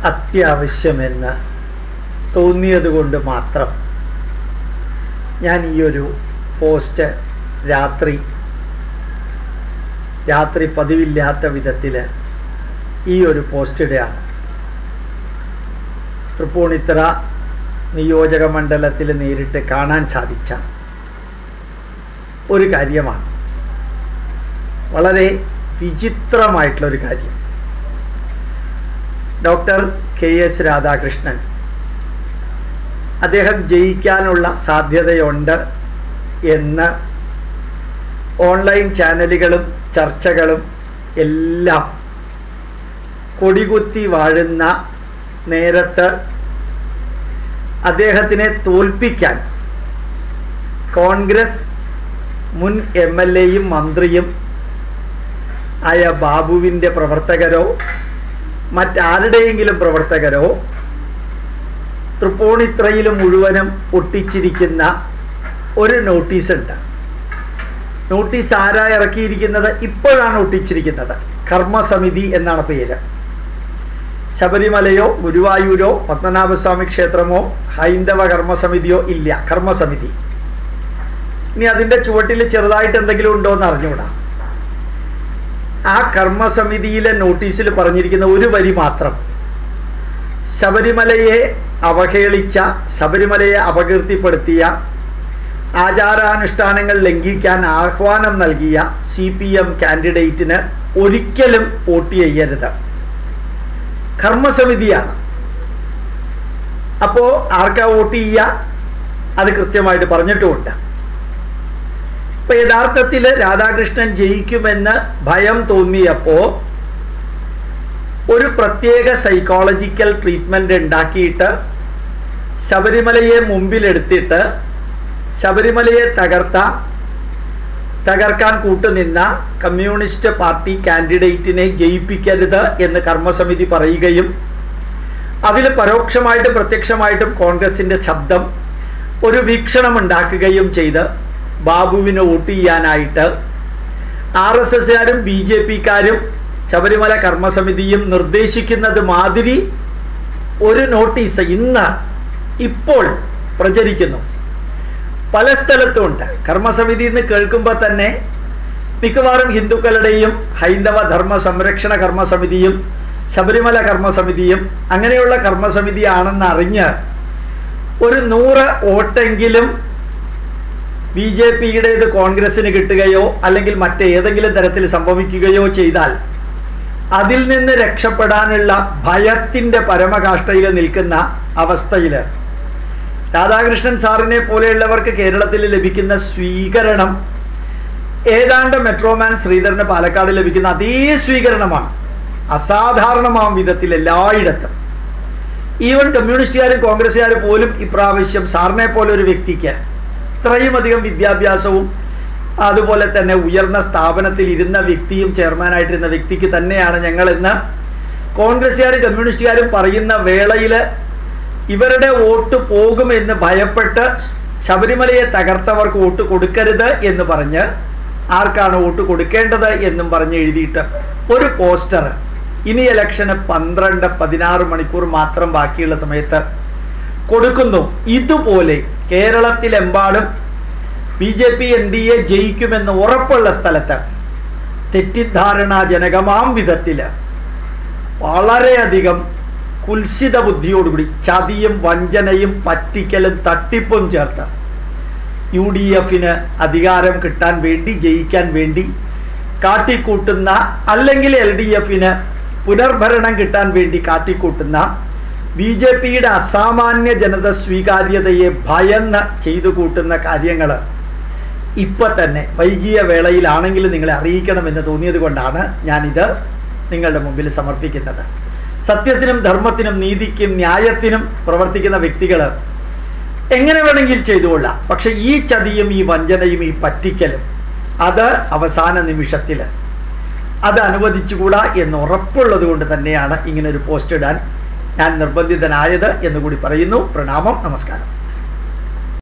അത്യാവശ്യമെന്ന് തോന്നിയതുകൊണ്ട് മാത്രം ഞാൻ ഈ ഒരു പോസ്റ്റ് രാത്രി രാത്രി പതിവില്ലാത്ത വിധത്തിൽ ഈ ഒരു പോസ്റ്റ് ഇടുകയാണ് തൃപ്പൂണിത്തറ നിയോജക മണ്ഡലത്തിൽ നേരിട്ട് കാണാൻ സാധിച്ച ഒരു കാര്യമാണ് വളരെ വിചിത്രമായിട്ടുള്ളൊരു കാര്യം ഡോക്ടർ കെ എസ് രാധാകൃഷ്ണൻ അദ്ദേഹം ജയിക്കാനുള്ള സാധ്യതയുണ്ട് എന്ന് ഓൺലൈൻ ചാനലുകളും ചർച്ചകളും എല്ലാം കൊടികുത്തി വാഴുന്ന നേരത്ത് അദ്ദേഹത്തിനെ തോൽപ്പിക്കാൻ കോൺഗ്രസ് മുൻ എം എൽ എയും മന്ത്രിയും ആയ ബാബുവിൻ്റെ പ്രവർത്തകരോ മറ്റാരുടെയെങ്കിലും പ്രവർത്തകരോ തൃപ്പൂണിത്രയിൽ മുഴുവനും ഒട്ടിച്ചിരിക്കുന്ന ഒരു നോട്ടീസ് ഉണ്ട് നോട്ടീസ് ആരാ ഇറക്കിയിരിക്കുന്നത് ഇപ്പോഴാണ് ഒട്ടിച്ചിരിക്കുന്നത് കർമ്മസമിതി എന്നാണ് പേര് ശബരിമലയോ ഗുരുവായൂരോ പത്മനാഭസ്വാമി ക്ഷേത്രമോ ഹൈന്ദവ കർമ്മസമിതിയോ ഇല്ല കർമ്മസമിതി ഇനി അതിൻ്റെ ചുവട്ടിൽ ചെറുതായിട്ട് എന്തെങ്കിലും ഉണ്ടോ എന്ന് അറിഞ്ഞുകൂടാ ആ കർമ്മസമിതിയിലെ നോട്ടീസിൽ പറഞ്ഞിരിക്കുന്ന ഒരു വരി മാത്രം ശബരിമലയെ അവഹേളിച്ച ശബരിമലയെ അപകീർത്തിപ്പെടുത്തിയ ആചാരാനുഷ്ഠാനങ്ങൾ ലംഘിക്കാൻ ആഹ്വാനം നൽകിയ സി പി എം കാൻഡിഡേറ്റിന് ഒരിക്കലും വോട്ട് ചെയ്യരുത് കർമ്മസമിതിയാണ് അപ്പോൾ ആർക്കാ വോട്ട് ചെയ്യുക അത് കൃത്യമായിട്ട് പറഞ്ഞിട്ടുമുണ്ട് ഇപ്പൊ യഥാർത്ഥത്തിൽ രാധാകൃഷ്ണൻ ജയിക്കുമെന്ന് ഭയം തോന്നിയപ്പോൾ ഒരു പ്രത്യേക സൈക്കോളജിക്കൽ ട്രീറ്റ്മെൻ്റ് ഉണ്ടാക്കിയിട്ട് ശബരിമലയെ മുമ്പിലെടുത്തിട്ട് ശബരിമലയെ തകർത്ത തകർക്കാൻ കൂട്ടുനിന്ന കമ്മ്യൂണിസ്റ്റ് പാർട്ടി കാൻഡിഡേറ്റിനെ ജയിപ്പിക്കരുത് എന്ന് കർമ്മസമിതി പറയുകയും അതിൽ പരോക്ഷമായിട്ടും പ്രത്യക്ഷമായിട്ടും കോൺഗ്രസിൻ്റെ ശബ്ദം ഒരു വീക്ഷണം ഉണ്ടാക്കുകയും ചെയ്ത് ബാബുവിന് വോട്ട് ചെയ്യാനായിട്ട് ആർ എസ് എസ്സുകാരും ബി ജെ പിക്കാരും ശബരിമല കർമ്മസമിതിയും നിർദ്ദേശിക്കുന്നത് മാതിരി ഒരു നോട്ടീസ് ഇന്ന് ഇപ്പോൾ പ്രചരിക്കുന്നു പല സ്ഥലത്തും ഉണ്ട് കർമ്മസമിതി എന്ന് കേൾക്കുമ്പോൾ തന്നെ മിക്കവാറും ഹിന്ദുക്കളുടെയും ഹൈന്ദവ ധർമ്മ സംരക്ഷണ കർമ്മസമിതിയും ശബരിമല കർമ്മസമിതിയും അങ്ങനെയുള്ള കർമ്മസമിതിയാണെന്ന് അറിഞ്ഞ് ഒരു നൂറ് വോട്ടെങ്കിലും ബി ജെ പിയുടേത് കോൺഗ്രസ്സിന് കിട്ടുകയോ അല്ലെങ്കിൽ മറ്റേതെങ്കിലും തരത്തിൽ സംഭവിക്കുകയോ ചെയ്താൽ അതിൽ നിന്ന് രക്ഷപ്പെടാനുള്ള ഭയത്തിൻ്റെ പരമകാഷ്ഠയിൽ നിൽക്കുന്ന അവസ്ഥയിൽ രാധാകൃഷ്ണൻ സാറിനെ പോലെയുള്ളവർക്ക് കേരളത്തിൽ ലഭിക്കുന്ന സ്വീകരണം ഏതാണ്ട് മെട്രോമാൻ ശ്രീധരന് പാലക്കാട് ലഭിക്കുന്ന അതേ സ്വീകരണമാണ് അസാധാരണമാം വിധത്തിൽ എല്ലായിടത്തും ഈവൻ കമ്മ്യൂണിസ്റ്റുകാരും കോൺഗ്രസ്സുകാരും പോലും ഇപ്രാവശ്യം സാറിനെ പോലെ ഒരു വ്യക്തിക്ക് ഇത്രയും അധികം വിദ്യാഭ്യാസവും അതുപോലെ തന്നെ ഉയർന്ന സ്ഥാപനത്തിൽ ഇരുന്ന വ്യക്തിയും ചെയർമാനായിട്ടിരുന്ന വ്യക്തിക്ക് തന്നെയാണ് ഞങ്ങളെന്ന് കോൺഗ്രസ്സുകാരും കമ്മ്യൂണിസ്റ്റുകാരും പറയുന്ന വേളയിൽ ഇവരുടെ വോട്ട് പോകുമെന്ന് ഭയപ്പെട്ട് ശബരിമലയെ തകർത്തവർക്ക് വോട്ട് കൊടുക്കരുത് എന്ന് പറഞ്ഞ് ആർക്കാണ് വോട്ട് കൊടുക്കേണ്ടത് എന്നും പറഞ്ഞ് എഴുതിയിട്ട് ഒരു പോസ്റ്റർ ഇനി ഇലക്ഷന് പന്ത്രണ്ട് പതിനാറ് മണിക്കൂർ മാത്രം ബാക്കിയുള്ള സമയത്ത് കൊടുക്കുന്നു ഇതുപോലെ കേരളത്തിലെമ്പാടും B J P N D A ജയിക്കുമെന്ന് ഉറപ്പുള്ള സ്ഥലത്ത് തെറ്റിദ്ധാരണാജനകമാം വിധത്തിൽ വളരെയധികം കുൽസിത ബുദ്ധിയോടുകൂടി ചതിയും വഞ്ചനയും പറ്റിക്കലും തട്ടിപ്പും ചേർത്ത് യു ഡി എഫിന് അധികാരം കിട്ടാൻ വേണ്ടി ജയിക്കാൻ വേണ്ടി കാട്ടിക്കൂട്ടുന്ന അല്ലെങ്കിൽ എൽ ഡി എഫിന് പുനർഭരണം കിട്ടാൻ വേണ്ടി കാട്ടിക്കൂട്ടുന്ന ബി ജെ പിയുടെ അസാമാന്യ ജനത സ്വീകാര്യതയെ ഭയന്ന് ചെയ്തു കൂട്ടുന്ന കാര്യങ്ങൾ ഇപ്പം തന്നെ വൈകിയ വേളയിലാണെങ്കിലും നിങ്ങളെ അറിയിക്കണമെന്ന് തോന്നിയത് കൊണ്ടാണ് ഞാനിത് നിങ്ങളുടെ മുമ്പിൽ സമർപ്പിക്കുന്നത് സത്യത്തിനും ധർമ്മത്തിനും നീതിക്കും ന്യായത്തിനും പ്രവർത്തിക്കുന്ന വ്യക്തികൾ എങ്ങനെ വേണമെങ്കിൽ ചെയ്തുകൊള്ളാം പക്ഷെ ഈ ചതിയും ഈ വഞ്ചനയും ഈ പറ്റിക്കലും അത് അവസാന നിമിഷത്തിൽ അത് അനുവദിച്ചുകൂടാ എന്ന് ഉറപ്പുള്ളത് കൊണ്ട് തന്നെയാണ് ഇങ്ങനെ ഒരു പോസ്റ്റ് ഇടാൻ ഞാൻ നിർബന്ധിതനായത് എന്ന് കൂടി പറയുന്നു പ്രണാമം നമസ്കാരം